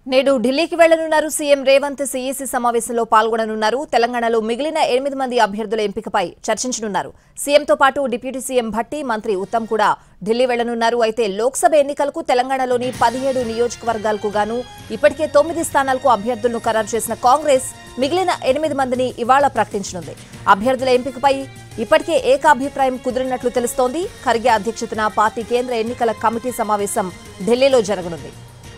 నేడు ఢిల్లీకి వెళ్లనున్నారు CM Revanth CEC సమావేశంలో పాల్గొననున్నారు తెలంగాణలో మిగిలిన ఎనిమిది మంది అభ్యర్థుల ఎంపికపై చర్చించనున్నారు సీఎంతో పాటు డిప్యూటీ సీఎం భట్టి మంత్రి ఉత్తమ్ కూడా ఢిల్లీ వెళ్లనున్నారు అయితే లోక్సభ ఎన్నికలకు తెలంగాణలోని పదిహేడు నియోజకవర్గాలకు గాను ఇప్పటికే తొమ్మిది స్థానాలకు అభ్యర్థులను ఖరారు చేసిన కాంగ్రెస్ మిగిలిన ఎనిమిది మందిని ఇవాళ ప్రకటించనుంది అభ్యర్థుల ఎంపికపై ఇప్పటికే ఏకాభిప్రాయం కుదిరినట్లు తెలుస్తోంది ఖర్గే అధ్యక్షతన పార్టీ కేంద్ర ఎన్నికల కమిటీ సమావేశం ఢిల్లీలో జరగనుంది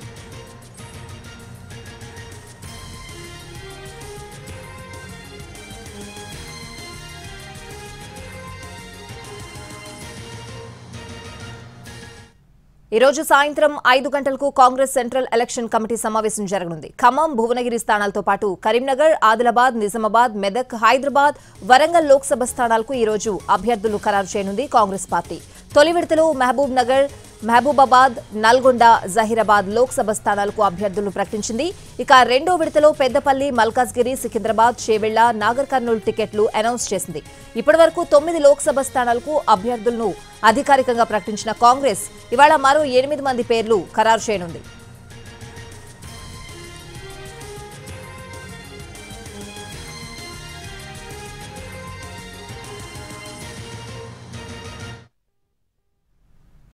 ఈ రోజు సాయంత్రం ఐదు గంటలకు కాంగ్రెస్ సెంట్రల్ ఎలక్షన్ కమిటీ సమావేశం జరగనుంది ఖమ్మం భువనగిరి స్థానాలతో పాటు కరీంనగర్ ఆదిలాబాద్ నిజామాబాద్ మెదక్ హైదరాబాద్ వరంగల్ లోక్సభ స్థానాలకు ఈ రోజు అభ్యర్థులు ఖరారు చేయనుంది కాంగ్రెస్ పార్టీ తొలి విడతలో మహబూబ్ నగర్ మహబూబాబాద్ నల్గొండ జహీరాబాద్ లోక్సభ స్థానాలకు అభ్యర్థులను ప్రకటించింది ఇక రెండో విడతలో పెద్దపల్లి మల్కాజ్గిరి సికింద్రాబాద్ చేవెళ్ల నాగర్ కర్నూలు టికెట్లు అనౌన్స్ చేసింది ఇప్పటివరకు తొమ్మిది లోక్సభ స్థానాలకు అభ్యర్థులను అధికారికంగా ప్రకటించిన కాంగ్రెస్ ఇవాళ మరో ఎనిమిది మంది పేర్లు ఖరారు చేయనుంది